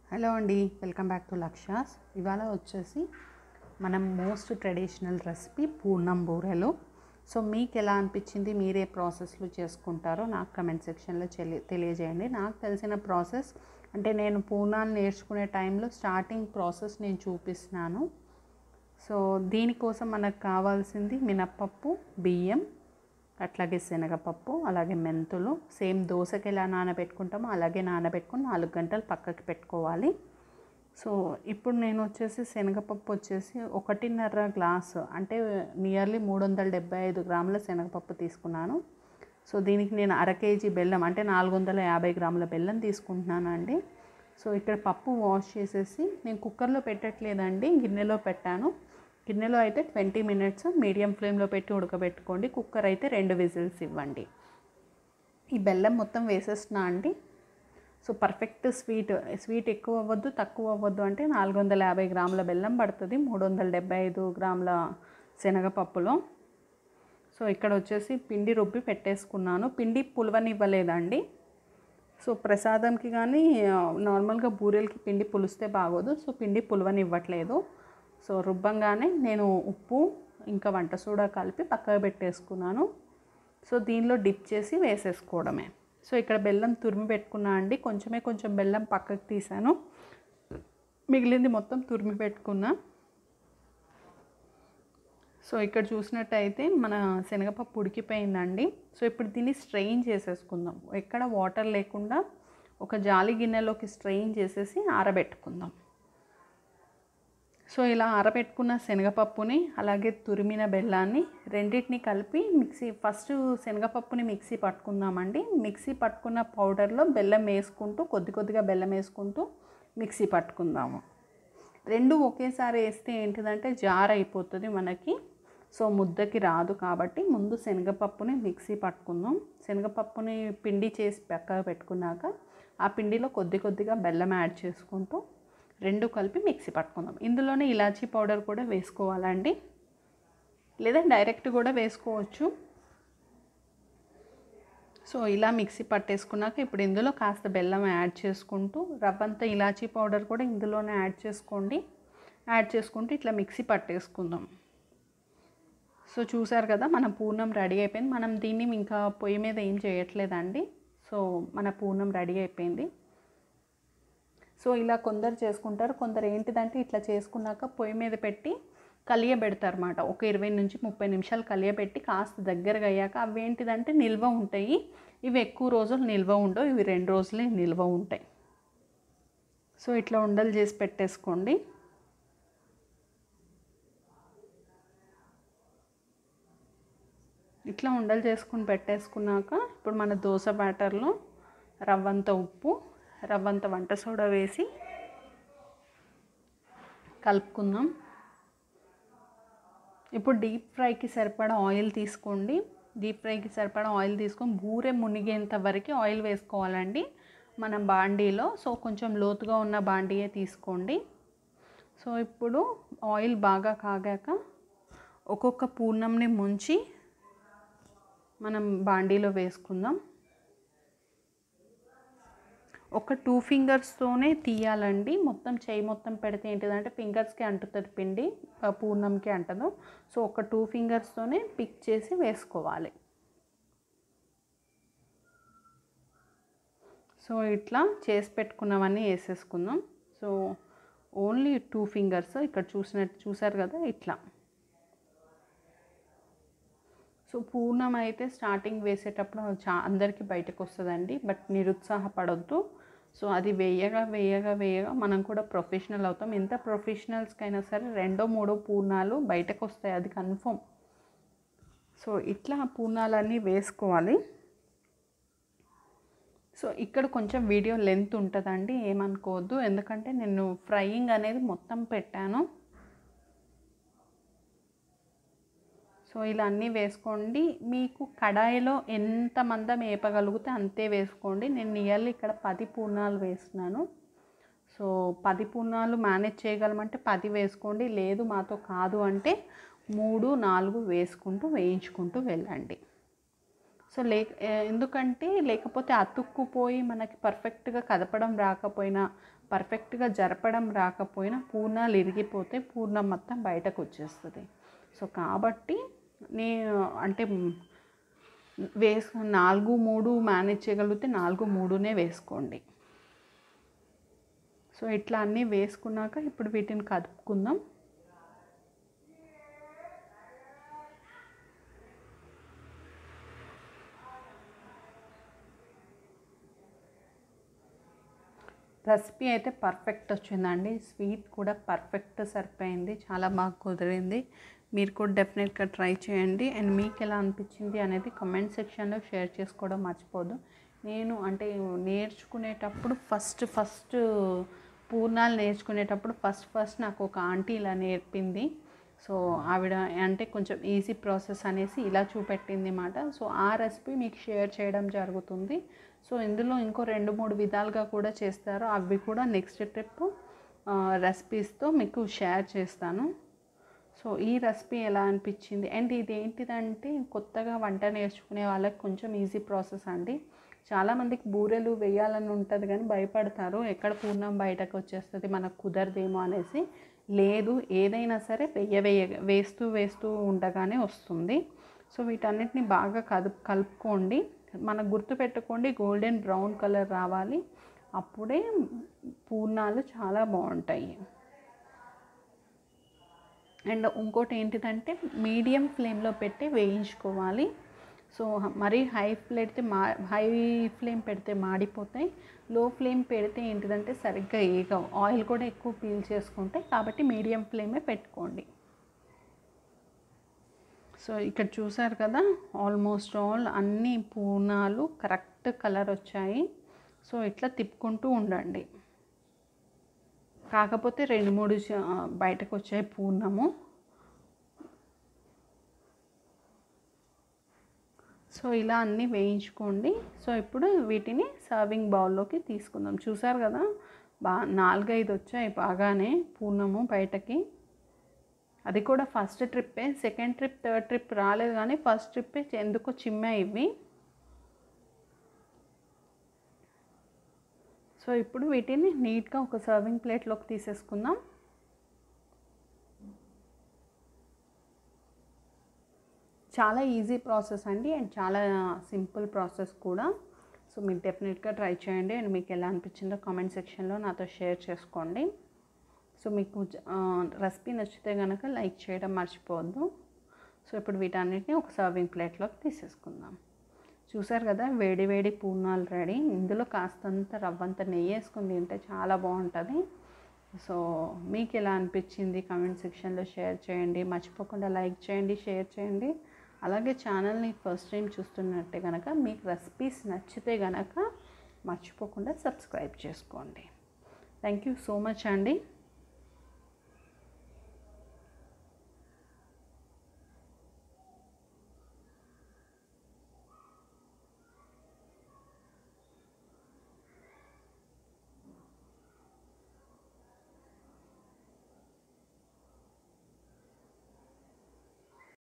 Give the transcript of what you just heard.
hello అండి welcome back to లక్షాస్ ఇవాళ వచ్చేసి మనం మోస్ట్ ట్రెడిషనల్ రెసిపీ పూర్ణం బూరెలు సో మీకు ఎలా అనిపించింది మీరే ప్రాసెస్లు చేసుకుంటారో నాకు కమెంట్ సెక్షన్లో చెలి తెలియజేయండి నాకు తెలిసిన ప్రాసెస్ అంటే నేను పూర్ణాలు నేర్చుకునే టైంలో స్టార్టింగ్ ప్రాసెస్ నేను చూపిస్తున్నాను సో దీనికోసం మనకు కావాల్సింది మినప్పప్పు బియ్యం అట్లాగే శనగపప్పు అలాగే మెంతులు సేమ్ దోశకి ఎలా నానబెట్టుకుంటామో అలాగే నానబెట్టుకుని నాలుగు గంటలు పక్కకి పెట్టుకోవాలి సో ఇప్పుడు నేను వచ్చేసి శనగపప్పు వచ్చేసి ఒకటిన్నర గ్లాసు అంటే నియర్లీ మూడు వందల డెబ్బై ఐదు గ్రాముల శనగపప్పు తీసుకున్నాను సో దీనికి నేను అర కేజీ బెల్లం అంటే నాలుగు వందల యాభై గ్రాముల బెల్లం తీసుకుంటున్నాను అండి సో ఇక్కడ పప్పు వాష్ చేసేసి నేను కుక్కర్లో పెట్టట్లేదండి గిన్నెలో పెట్టాను గిన్నెలో అయితే ట్వంటీ మినిట్స్ మీడియం ఫ్లేమ్లో పెట్టి ఉడకబెట్టుకోండి కుక్కర్ అయితే రెండు విజిల్స్ ఇవ్వండి ఈ బెల్లం మొత్తం వేసేస్తున్నా అండి సో పర్ఫెక్ట్ స్వీట్ స్వీట్ ఎక్కువ అవ్వద్దు తక్కువ అవ్వద్దు అంటే నాలుగు వందల యాభై గ్రాముల బెల్లం పడుతుంది మూడు వందల డెబ్బై ఐదు గ్రాముల శనగపప్పులో సో ఇక్కడ వచ్చేసి పిండి రుబ్బి పెట్టేసుకున్నాను పిండి పులవనివ్వలేదండి సో ప్రసాదంకి కానీ నార్మల్గా బూరెలకి పిండి పులిస్తే బాగోదు సో పిండి పులవనివ్వట్లేదు సో రుబ్బంగానే నేను ఉప్పు ఇంకా వంట సోడా కలిపి పక్కకు పెట్టేసుకున్నాను సో దీనిలో డిప్ చేసి వేసేసుకోవడమే సో ఇక్కడ బెల్లం తురిమి పెట్టుకున్నా అండి కొంచెమే కొంచెం బెల్లం పక్కకు తీసాను మిగిలింది మొత్తం తురిమి పెట్టుకున్నా సో ఇక్కడ చూసినట్టయితే మన శనగపప్పు ఉడికిపోయిందండి సో ఇప్పుడు దీన్ని స్ట్రెయిన్ చేసేసుకుందాం ఎక్కడ వాటర్ లేకుండా ఒక జాలి గిన్నెలోకి స్ట్రెయిన్ చేసేసి ఆరబెట్టుకుందాం సో ఇలా ఆరబెట్టుకున్న శనగపప్పుని అలాగే తురిమిన బెల్లాన్ని రెండింటిని కలిపి మిక్సీ ఫస్ట్ శనగపప్పుని మిక్సీ పట్టుకుందామండి మిక్సీ పట్టుకున్న పౌడర్లో బెల్లం వేసుకుంటూ కొద్ది కొద్దిగా బెల్లం వేసుకుంటూ మిక్సీ పట్టుకుందాము రెండు ఒకేసారి వేస్తే ఏంటిదంటే జార్ అయిపోతుంది మనకి సో ముద్దకి రాదు కాబట్టి ముందు శనగపప్పుని మిక్సీ పట్టుకుందాం శనగపప్పుని పిండి చేసి పక్కకు పెట్టుకున్నాక ఆ పిండిలో కొద్ది కొద్దిగా బెల్లం యాడ్ చేసుకుంటూ రెండు కలిపి మిక్సీ పట్టుకుందాం ఇందులోనే ఇలాచీ పౌడర్ కూడా వేసుకోవాలండి లేదా డైరెక్ట్ కూడా వేసుకోవచ్చు సో ఇలా మిక్సీ పట్టేసుకున్నాక ఇప్పుడు ఇందులో కాస్త బెల్లం యాడ్ చేసుకుంటూ రవ్వంత ఇలాచీ పౌడర్ కూడా ఇందులోనే యాడ్ చేసుకోండి యాడ్ చేసుకుంటూ ఇట్లా మిక్సీ పట్టేసుకుందాం సో చూసారు కదా మన పూర్ణం రెడీ అయిపోయింది మనం దీన్ని ఇంకా పొయ్యి మీద ఏం చేయట్లేదండి సో మన పూర్ణం రెడీ అయిపోయింది సో ఇలా కొందరు చేసుకుంటారు కొందరు ఏంటిదంటే ఇట్లా చేసుకున్నాక పొయ్యి మీద పెట్టి కలియబెడతారు అన్నమాట ఒక ఇరవై నుంచి ముప్పై నిమిషాలు కలియబెట్టి కాస్త దగ్గరగా అయ్యాక అవి ఏంటిదంటే నిల్వ ఉంటాయి ఇవి ఎక్కువ రోజులు నిల్వ ఉండవు ఇవి రెండు రోజులే నిల్వ ఉంటాయి సో ఇట్లా ఉండలు చేసి పెట్టేసుకోండి ఇట్లా ఉండలు చేసుకుని పెట్టేసుకున్నాక ఇప్పుడు మన దోశ బ్యాటర్లో రవ్వంత ఉప్పు రవ్వంత వంట సోడా వేసి కలుపుకుందాం ఇప్పుడు డీప్ ఫ్రైకి సరిపడా ఆయిల్ తీసుకోండి డీప్ ఫ్రైకి సరిపడా ఆయిల్ తీసుకొని బూరె మునిగేంత వరకు ఆయిల్ వేసుకోవాలండి మన బాండీలో సో కొంచెం లోతుగా ఉన్న బాండీయే తీసుకోండి సో ఇప్పుడు ఆయిల్ బాగా కాగాక ఒక్కొక్క పూర్ణంని ముంచి మనం బాండీలో వేసుకుందాం ఒక టూ ఫింగర్స్తోనే తీయాలండి మొత్తం చేయి మొత్తం పెడితే ఏంటిదంటే ఫింగర్స్కి అంటుతుంది పిండి పూర్ణంకి అంటదు సో ఒక టూ ఫింగర్స్తోనే పిక్ చేసి వేసుకోవాలి సో ఇట్లా చేసి పెట్టుకున్నవన్నీ వేసేసుకుందాం సో ఓన్లీ టూ ఫింగర్స్ ఇక్కడ చూసినట్టు చూసారు కదా ఇట్లా సో పూర్ణం అయితే స్టార్టింగ్ వేసేటప్పుడు చా అందరికీ బయటకు వస్తుందండి బట్ నిరుత్సాహపడొద్దు సో అది వేయగా వేయగా వేయగా మనం కూడా ప్రొఫెషనల్ అవుతాం ఎంత ప్రొఫెషనల్స్కి అయినా సరే రెండో మూడో పూర్ణాలు బయటకు వస్తాయి అది కన్ఫర్మ్ సో ఇట్లా పూర్ణాలన్నీ వేసుకోవాలి సో ఇక్కడ కొంచెం వీడియో లెంత్ ఉంటుందండి ఏమనుకోవద్దు ఎందుకంటే నేను ఫ్రైయింగ్ అనేది మొత్తం పెట్టాను సో ఇలా అన్నీ వేసుకోండి మీకు కడాయిలో ఎంత మందం వేపగలిగితే అంతే వేసుకోండి నేను నియర్లీ ఇక్కడ పది పూర్ణాలు వేస్తున్నాను సో పది పూర్ణాలు మేనేజ్ చేయగలమంటే పది వేసుకోండి లేదు మాతో కాదు అంటే మూడు నాలుగు వేసుకుంటూ వేయించుకుంటూ వెళ్ళండి సో లే ఎందుకంటే లేకపోతే అతుక్కుపోయి మనకి పర్ఫెక్ట్గా కదపడం రాకపోయినా పర్ఫెక్ట్గా జరపడం రాకపోయినా పూర్ణాలు ఇరిగిపోతే పూర్ణం మొత్తం బయటకు వచ్చేస్తుంది సో కాబట్టి నేను అంటే వేసు నాలుగు మూడు మేనేజ్ చేయగలిగితే నాలుగు మూడునే వేసుకోండి సో ఇట్లా అన్నీ వేసుకున్నాక ఇప్పుడు వీటిని కదుపుకుందాం రెసిపీ అయితే పర్ఫెక్ట్ వచ్చిందండి స్వీట్ కూడా పర్ఫెక్ట్ సరిపోయింది చాలా బాగా కుదిరింది మీరు కూడా డెఫినెట్గా ట్రై చేయండి అండ్ మీకు ఎలా అనిపించింది అనేది కమెంట్ సెక్షన్లో షేర్ చేసుకోవడం మర్చిపోదు నేను అంటే నేర్చుకునేటప్పుడు ఫస్ట్ ఫస్ట్ పూర్ణాలు నేర్చుకునేటప్పుడు ఫస్ట్ ఫస్ట్ నాకు ఒక ఆంటీ ఇలా నేర్పింది సో ఆవిడ అంటే కొంచెం ఈజీ ప్రాసెస్ అనేసి ఇలా చూపెట్టింది మాట సో ఆ రెసిపీ మీకు షేర్ చేయడం జరుగుతుంది సో ఇందులో ఇంకో రెండు మూడు విధాలుగా కూడా చేస్తారు అవి కూడా నెక్స్ట్ ట్రిప్ రెసిపీస్తో మీకు షేర్ చేస్తాను సో ఈ రెసిపీ ఎలా అనిపించింది అండ్ ఇది ఏంటిదంటే కొత్తగా వంట నేర్చుకునే వాళ్ళకి కొంచెం ఈజీ ప్రాసెస్ అండి చాలామందికి బూరెలు వేయాలని ఉంటుంది కానీ భయపడతారు ఎక్కడ పూర్ణం బయటకు వచ్చేస్తుంది మనకు కుదరదేమో అనేసి లేదు ఏదైనా సరే వెయ్య వేయ వేస్తూ వేస్తూ ఉండగానే వస్తుంది సో వీటన్నిటిని బాగా కదుపు కలుపుకోండి మనకు గుర్తుపెట్టుకోండి గోల్డెన్ బ్రౌన్ కలర్ రావాలి అప్పుడే పూర్ణాలు చాలా బాగుంటాయి అండ్ ఇంకోటి ఏంటిదంటే మీడియం ఫ్లేమ్లో పెట్టి వేయించుకోవాలి సో మరీ హై పెడితే మా హై ఫ్లేమ్ పెడితే మాడిపోతాయి లో ఫ్లేమ్ పెడితే ఏంటిదంటే సరిగ్గా ఏగవు ఆయిల్ కూడా ఎక్కువ పీల్ చేసుకుంటాయి కాబట్టి మీడియం ఫ్లేమే పెట్టుకోండి సో ఇక్కడ చూసారు కదా ఆల్మోస్ట్ ఆల్ అన్ని పూర్ణాలు కరెక్ట్ కలర్ వచ్చాయి సో ఇట్లా తిప్పుకుంటూ ఉండండి కాకపోతే రెండు మూడు బయటకు వచ్చాయి పూర్ణము సో ఇలా అన్నీ వేయించుకోండి సో ఇప్పుడు వీటిని సర్వింగ్ బౌల్లోకి తీసుకుందాం చూసారు కదా బా నాలుగైదు వచ్చాయి బాగానే పూర్ణము బయటకి అది కూడా ఫస్ట్ ట్రిప్పే సెకండ్ ట్రిప్ థర్డ్ ట్రిప్ రాలేదు కానీ ఫస్ట్ ట్రిప్పే ఎందుకో చిమ్మాయి ఇవి సో ఇప్పుడు వీటిని నీట్గా ఒక సర్వింగ్ ప్లేట్లోకి తీసేసుకుందాం చాలా ఈజీ ప్రాసెస్ అండి అండ్ చాలా సింపుల్ ప్రాసెస్ కూడా సో మీరు డెఫినెట్గా ట్రై చేయండి అండ్ మీకు ఎలా అనిపించిందో కామెంట్ సెక్షన్లో నాతో షేర్ చేసుకోండి సో మీకు రెసిపీ నచ్చితే కనుక లైక్ చేయడం మర్చిపోవద్దు సో ఇప్పుడు వీటన్నిటిని ఒక సర్వింగ్ ప్లేట్లోకి తీసేసుకుందాం చూసారు కదా వేడి వేడి పూర్ణాలు రెడీ ఇందులో కాస్తంత రవ్వంత నెయ్యి వేసుకుని తింటే చాలా బాగుంటుంది సో మీకు ఎలా అనిపించింది కామెంట్ సెక్షన్లో షేర్ చేయండి మర్చిపోకుండా లైక్ చేయండి షేర్ చేయండి అలాగే ఛానల్ని ఫస్ట్ టైం చూస్తున్నట్టే కనుక మీకు రెసిపీస్ నచ్చితే కనుక మర్చిపోకుండా సబ్స్క్రైబ్ చేసుకోండి థ్యాంక్ యూ సో మచ్ అండి